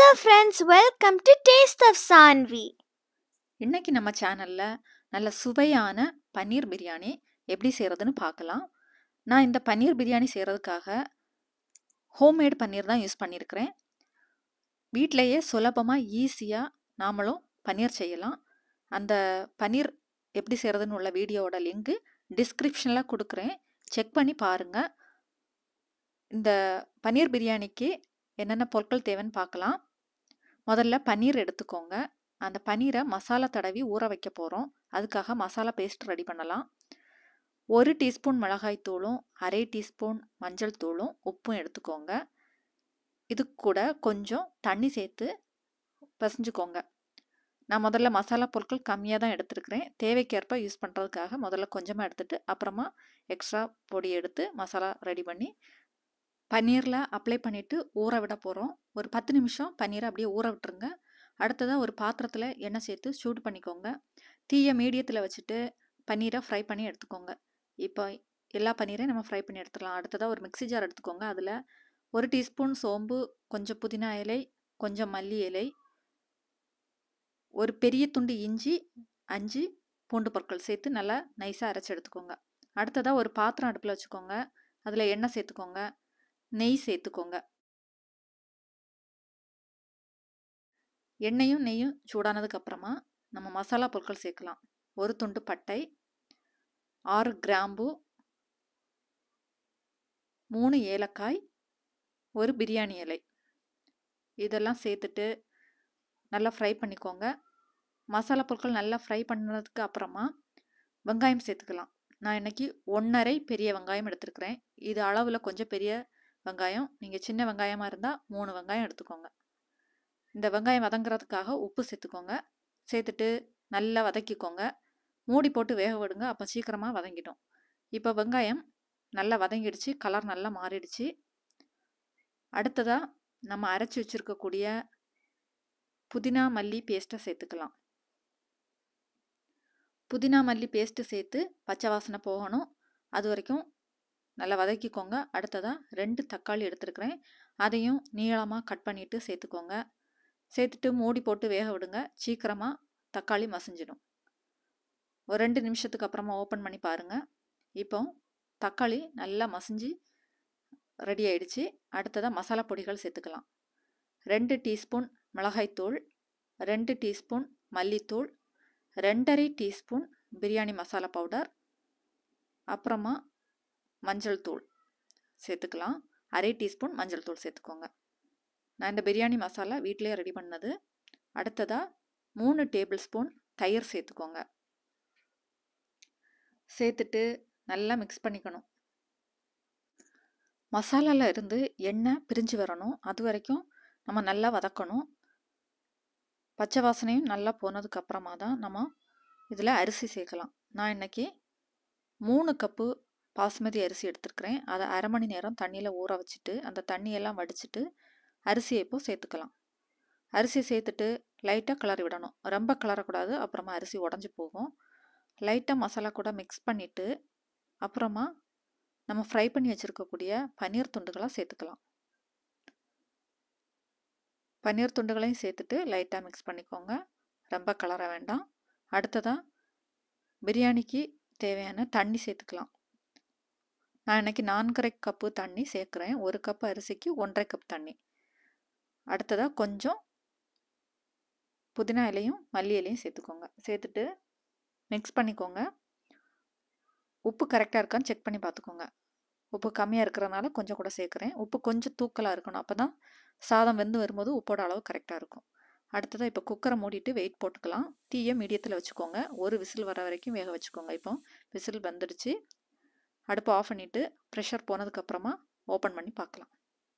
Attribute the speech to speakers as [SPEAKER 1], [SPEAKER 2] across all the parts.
[SPEAKER 1] hello friends welcome to taste of Sanvi
[SPEAKER 2] இன்னைக்கு நம்ம சேனலில் நல்ல சுவையான பன்னீர் பிரியாணி எப்படி செய்கிறதுன்னு பார்க்கலாம் நான் இந்த பன்னீர் பிரியாணி செய்கிறதுக்காக ஹோம்மேட் பன்னீர் தான் யூஸ் பண்ணியிருக்கிறேன் வீட்டிலையே சுலபமாக ஈஸியாக நாமளும் பன்னீர் செய்யலாம் அந்த பன்னீர் எப்படி செய்கிறதுன்னு உள்ள வீடியோவோட லிங்க்கு டிஸ்கிரிப்ஷனில் கொடுக்குறேன் செக் பண்ணி பாருங்கள் இந்த பன்னீர் பிரியாணிக்கு என்னென்ன பொருட்கள் தேவைன்னு பார்க்கலாம் முதல்ல பன்னீர் எடுத்துக்கோங்க அந்த பன்னீரை மசாலா தடவி ஊற வைக்க போகிறோம் அதுக்காக மசாலா பேஸ்ட் ரெடி பண்ணலாம் ஒரு டீஸ்பூன் மிளகாய் தூளும் அரை டீஸ்பூன் மஞ்சள் தூளும் உப்பும் எடுத்துக்கோங்க இது கூட கொஞ்சம் தண்ணி சேர்த்து பசிஞ்சுக்கோங்க நான் முதல்ல மசாலா பொருட்கள் கம்மியாக தான் எடுத்துருக்கிறேன் தேவைக்கேற்ப யூஸ் பண்ணுறதுக்காக முதல்ல கொஞ்சமாக எடுத்துட்டு அப்புறமா எக்ஸ்ட்ரா பொடி எடுத்து மசாலா ரெடி பண்ணி பன்னீரில் அப்ளை பண்ணிவிட்டு ஊற விட போகிறோம் ஒரு பத்து நிமிஷம் பன்னீரை அப்படியே ஊற விட்டுருங்க அடுத்ததாக ஒரு பாத்திரத்தில் எண்ணெய் சேர்த்து சூடு பண்ணிக்கோங்க தீயை மீடியத்தில் வச்சுட்டு பன்னீரை ஃப்ரை பண்ணி எடுத்துக்கோங்க இப்போ எல்லா பன்னீரையும் நம்ம ஃப்ரை பண்ணி எடுத்துடலாம் அடுத்ததாக ஒரு மிக்ஸி ஜார் எடுத்துக்கோங்க அதில் ஒரு டீஸ்பூன் சோம்பு கொஞ்சம் புதினா இலை கொஞ்சம் மல்லி இலை ஒரு பெரிய துண்டு இஞ்சி அஞ்சு பூண்டு பொருட்கள் சேர்த்து நல்லா நைஸாக அரைச்சி எடுத்துக்கோங்க அடுத்ததாக ஒரு பாத்திரம் அடுப்பில் வச்சுக்கோங்க அதில் எண்ணெய் சேர்த்துக்கோங்க நெய் சேர்த்துக்கோங்க எண்ணெயும் நெய்யும் சூடானதுக்கு அப்புறமா நம்ம மசாலா பொருட்கள் சேர்க்கலாம் ஒரு துண்டு பட்டை ஆறு கிராம்பு மூணு ஏலக்காய் ஒரு பிரியாணி இலை இதெல்லாம் சேர்த்துட்டு நல்லா ஃப்ரை பண்ணிக்கோங்க மசாலா பொருட்கள் நல்லா ஃப்ரை பண்ணதுக்கு அப்புறமா வெங்காயம் சேர்த்துக்கலாம் நான் இன்னைக்கு ஒன்றரை பெரிய வெங்காயம் எடுத்துருக்கிறேன் இது அளவில் கொஞ்சம் பெரிய வெங்காயம் நீங்கள் சின்ன வெங்காயமாக இருந்தால் மூணு வெங்காயம் எடுத்துக்கோங்க இந்த வெங்காயம் வதங்குறதுக்காக உப்பு சேர்த்துக்கோங்க சேர்த்துட்டு நல்லா வதக்கிக்கோங்க மூடி போட்டு வேக விடுங்க அப்போ சீக்கிரமாக வதங்கிடும் இப்போ வெங்காயம் நல்லா வதங்கிடுச்சு கலர் நல்லா மாறிடுச்சு அடுத்ததாக நம்ம அரைச்சி வச்சுருக்கக்கூடிய புதினா மல்லி பேஸ்ட்டை சேர்த்துக்கலாம் புதினா மல்லி பேஸ்ட்டு சேர்த்து பச்சை வாசனை போகணும் அது வரைக்கும் நல்லா வதக்கிக்கோங்க அடுத்ததாக ரெண்டு தக்காளி எடுத்துருக்கிறேன் அதையும் நீளமாக கட் பண்ணிவிட்டு சேர்த்துக்கோங்க சேர்த்துட்டு மூடி போட்டு வேக விடுங்க சீக்கிரமாக தக்காளி மசிஞ்சிடும் ஒரு ரெண்டு நிமிஷத்துக்கு அப்புறமா ஓப்பன் பண்ணி பாருங்கள் இப்போ தக்காளி நல்லா மசிஞ்சு ரெடி ஆயிடுச்சு அடுத்ததாக மசாலா பொடிகள் சேர்த்துக்கலாம் ரெண்டு டீஸ்பூன் மிளகாய்த்தூள் ரெண்டு டீஸ்பூன் மல்லித்தூள் ரெண்டரை டீஸ்பூன் பிரியாணி மசாலா பவுடர் அப்புறமா மஞ்சள் தூள் சேர்த்துக்கலாம் அரை டீஸ்பூன் மஞ்சள் தூள் சேர்த்துக்கோங்க நான் இந்த பிரியாணி மசாலா வீட்டிலே ரெடி பண்ணது அடுத்ததாக மூணு டேபிள் ஸ்பூன் தயிர் சேர்த்துக்கோங்க சேர்த்துட்டு நல்லா மிக்ஸ் பண்ணிக்கணும் மசாலாவில் இருந்து எண்ணெய் பிரிஞ்சு வரணும் அது வரைக்கும் நம்ம நல்லா வதக்கணும் பச்சை வாசனையும் நல்லா போனதுக்கு அப்புறமா தான் நம்ம இதில் அரிசி சேர்க்கலாம் நான் இன்னைக்கு மூணு கப்பு பாஸ்மதி அரிசி எடுத்துருக்கிறேன் அதை அரை மணி நேரம் தண்ணியில் ஊற வச்சுட்டு அந்த தண்ணியெல்லாம் வடிச்சிட்டு அரிசியை இப்போ சேர்த்துக்கலாம் அரிசி சேர்த்துட்டு லைட்டாக கிளறி விடணும் ரொம்ப கிளறக்கூடாது அப்புறமா அரிசி உடஞ்சி போகும் லைட்டாக மசாலா கூட மிக்ஸ் பண்ணிவிட்டு அப்புறமா நம்ம ஃப்ரை பண்ணி வச்சுருக்கக்கூடிய பன்னீர் துண்டுகளை சேர்த்துக்கலாம் பன்னீர் துண்டுகளையும் சேர்த்துட்டு லைட்டாக மிக்ஸ் பண்ணிக்கோங்க ரொம்ப கலர வேண்டாம் அடுத்ததாக பிரியாணிக்கு தேவையான தண்ணி சேர்த்துக்கலாம் நான் இன்னைக்கு நான்கரை கப்பு தண்ணி சேர்க்குறேன் ஒரு கப் அரிசிக்கு ஒன்றரை கப் தண்ணி அடுத்ததாக கொஞ்சம் புதினா இலையும் மல்லி இலையும் சேர்த்துக்கோங்க சேர்த்துட்டு மிக்ஸ் பண்ணிக்கோங்க உப்பு கரெக்டாக இருக்கான்னு செக் பண்ணி பார்த்துக்கோங்க உப்பு கம்மியாக இருக்கிறதுனால கொஞ்சம் கூட சேர்க்குறேன் உப்பு கொஞ்சம் தூக்கலாக இருக்கணும் அப்போ தான் சாதம் வெந்து வரும்போது உப்போட அளவு கரெக்டாக இருக்கும் அடுத்ததாக இப்போ குக்கரை மூடிட்டு வெயிட் போட்டுக்கலாம் தீயை மீடியத்தில் வச்சுக்கோங்க ஒரு விசில் வர வரைக்கும் வேக வச்சுக்கோங்க இப்போ விசில் வந்துடுச்சு அடுப்பு ஆஃப் பண்ணிவிட்டு ப்ரெஷர் போனதுக்கப்புறமா ஓப்பன் பண்ணி பார்க்கலாம்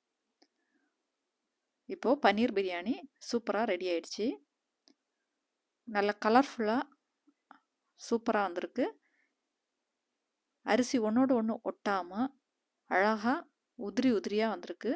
[SPEAKER 2] இப்போது பன்னீர் பிரியாணி சூப்பராக ரெடி ஆயிடுச்சு நல்ல கலர்ஃபுல்லாக சூப்பராக வந்திருக்கு அரிசி ஒன்றோடு ஒன்று ஒட்டாமல் அழகாக உதிரி உதிரியாக வந்திருக்கு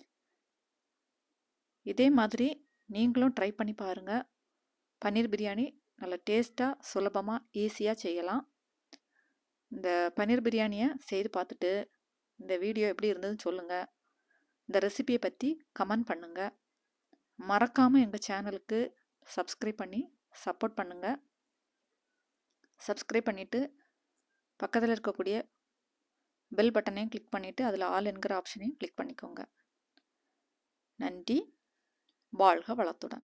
[SPEAKER 2] இதே மாதிரி நீங்களும் ட்ரை பண்ணி பாருங்கள் பன்னீர் பிரியாணி நல்ல டேஸ்ட்டாக சுலபமாக ஈஸியாக செய்யலாம் இந்த பன்னீர் பிரியாணியை செய்து பார்த்துட்டு இந்த வீடியோ எப்படி இருந்ததுன்னு சொல்லுங்கள் இந்த ரெசிபியை பற்றி கமெண்ட் பண்ணுங்கள் மறக்காமல் எங்கள் சேனலுக்கு சப்ஸ்கிரைப் பண்ணி சப்போர்ட் பண்ணுங்கள் சப்ஸ்கிரைப் பண்ணிவிட்டு பக்கத்தில் இருக்கக்கூடிய பெல் பட்டனையும் கிளிக் பண்ணிவிட்டு அதில் ஆல் என்கிற ஆப்ஷனையும் கிளிக் பண்ணிக்கோங்க நன்றி வாழ்க வளத்துடன்